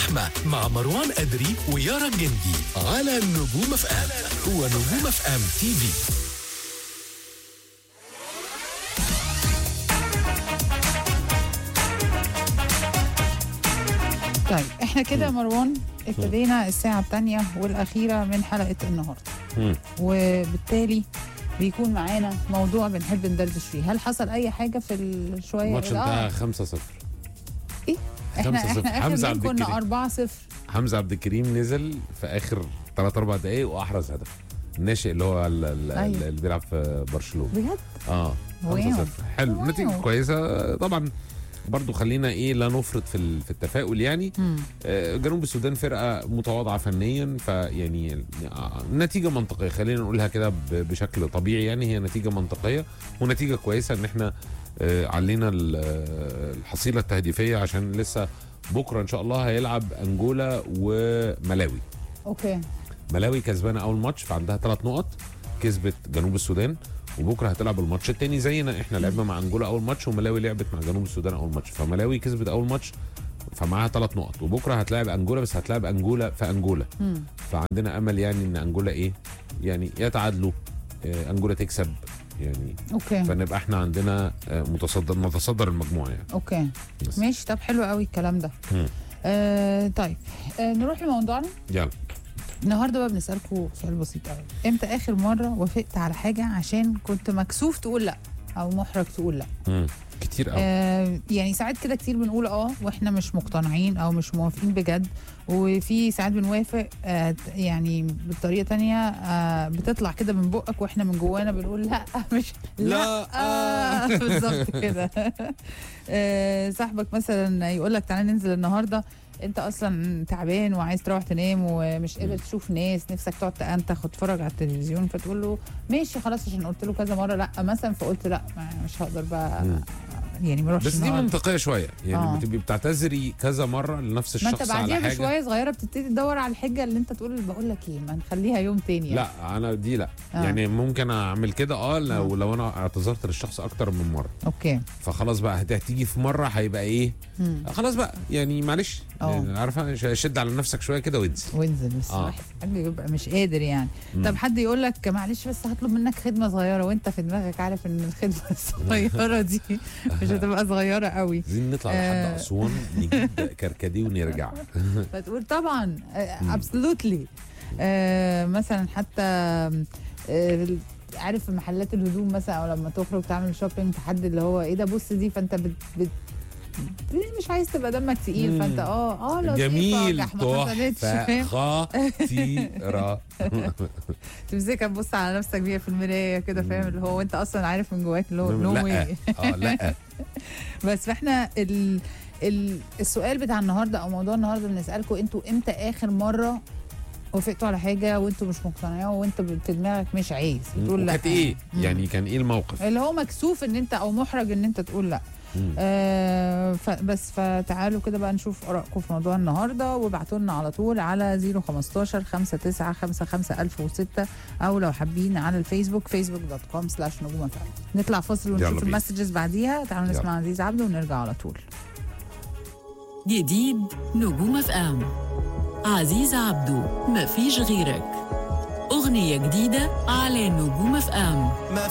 اللحمة مع مروان أدري ويارا الجندي على نجوم اف ام هو نجوم اف ام تي في طيب احنا كده يا مروان ابتدينا الساعة الثانية والأخيرة من حلقة النهاردة مم. وبالتالي بيكون معانا موضوع بنحب ندردش فيه هل حصل أي حاجة في الشوية الماتش انتهى 5 0 إيه؟ احنا 5-0. احنا حمزة اخر عبد جيم كنا الكريم. 4 0 حمزه عبد الكريم نزل في اخر 3 4 دقائق واحرز هدف الناشئ اللي هو ال- ال- أيوة. اللي بيلعب في برشلونه بجد اه واو. 5 0 حلو واو. نتيجه كويسه طبعا برضو خلينا ايه لا نفرط في ال- في التفاؤل يعني مم. آه، جنوب السودان فرقه متواضعه فنيا فيعني آه، نتيجه منطقيه خلينا نقولها كده ب- بشكل طبيعي يعني هي نتيجه منطقيه ونتيجه كويسه ان احنا آه، علينا ال- آه، الحصيله التهديفيه عشان لسه بكره ان شاء الله هيلعب انجولا وملاوي اوكي ملاوي كسبانه اول ماتش فعندها ثلاث نقط كسبت جنوب السودان وبكره هتلعب الماتش التاني زينا احنا لعبنا مع انجولا اول ماتش وملاوي لعبت مع جنوب السودان اول ماتش فملاوي كسبت اول ماتش فمعاها ثلاث نقط وبكره هتلاعب انجولا بس هتلاعب انجولا في انجولا مم. فعندنا امل يعني ان انجولا ايه يعني يتعادلوا آه، انجولا تكسب يعني اوكي فنبقى احنا عندنا آه، متصدر نتصدر المجموعه يعني اوكي بس. ماشي طب حلو قوي الكلام ده مم. آه طيب آه نروح لموضوعنا يلا النهارده بقى بنسالكم سؤال بسيط قوي امتى اخر مره وافقت على حاجه عشان كنت مكسوف تقول لا او محرج تقول لا مم. كتير قوي آه يعني ساعات كده كتير بنقول اه واحنا مش مقتنعين او مش موافقين بجد وفي ساعات بنوافق آه يعني بطريقه تانية آه بتطلع كده من بقك واحنا من جوانا بنقول لا مش لا. آه بالظبط كده آه صاحبك مثلا يقول لك تعالى ننزل النهارده انت اصلا تعبان وعايز تروح تنام ومش قادر تشوف ناس نفسك تقعد تنتخ وتتفرج على التلفزيون فتقول له ماشي خلاص عشان قلت له كذا مره لا مثلا فقلت لا ما- مش هقدر بقى مم. يعني ما اروحش بس دي النهاردة. منطقيه شويه يعني آه. بتبقي بتعتذري كذا مره لنفس ما انت الشخص على بعديها حاجه بشويه صغيره بتبتدي تدور على الحجه اللي انت تقول بقول لك ايه ما نخليها يوم تاني يعني. لا انا دي لا آه. آه. يعني ممكن اعمل كده اه لو, لو انا اعتذرت للشخص اكتر من مره اوكي فخلاص بقى هت- هتيجي في مره هيبقى ايه مم. خلاص بقى يعني معلش آه. يعني عارفه ش- شد على نفسك شويه كده وانزل وانزل بس آه. الواحد ساعات بيبقى مش قادر يعني مم. طب حد يقول لك معلش بس هطلب منك خدمه صغيره وانت في دماغك عارف ان الخدمه الصغيره دي مش هتبقى صغيره قوي عايزين نطلع آه. لحد اسوان نجيب كركديه ونرجع فتقول طبعا ابسولوتلي مثلا حتى آه، عارف في محلات الهدوم مثلا او لما تخرج تعمل شوبينج في حد اللي هو ايه ده بص دي فانت بت, بت مش عايز تبقى دمك تقيل مم. فانت اه اه لطيفة، جميل كح ما حصلتش تحفه فاهم خطيره تمسكها تبص على نفسك بيها في المرايه كده فاهم اللي هو وانت اصلا عارف من جواك اللي هو نو لا واي اه لا بس فاحنا ال ال السؤال بتاع النهارده او موضوع النهارده بنسالكم انتوا امتى اخر مره وافقتوا على حاجه وانتوا مش مقتنعين وانت في دماغك مش عايز بتقول لا كانت ايه مم. يعني كان ايه الموقف اللي هو مكسوف ان انت او محرج ان انت تقول لا مم. آه ف- بس فتعالوا كده بقى نشوف ارائكم في موضوع النهارده وابعتوا لنا على طول على 015 59 55 1006 او لو حابين على الفيسبوك فيسبوك دوت كوم سلاش نجوم FM. نطلع فاصل يلا ونشوف بينا. المسجز بعديها تعالوا يلا. نسمع عزيز عبده ونرجع على طول جديد نجوم اف ام عزيز عبده مفيش غيرك أغنية جديدة على نجوم اف ام ما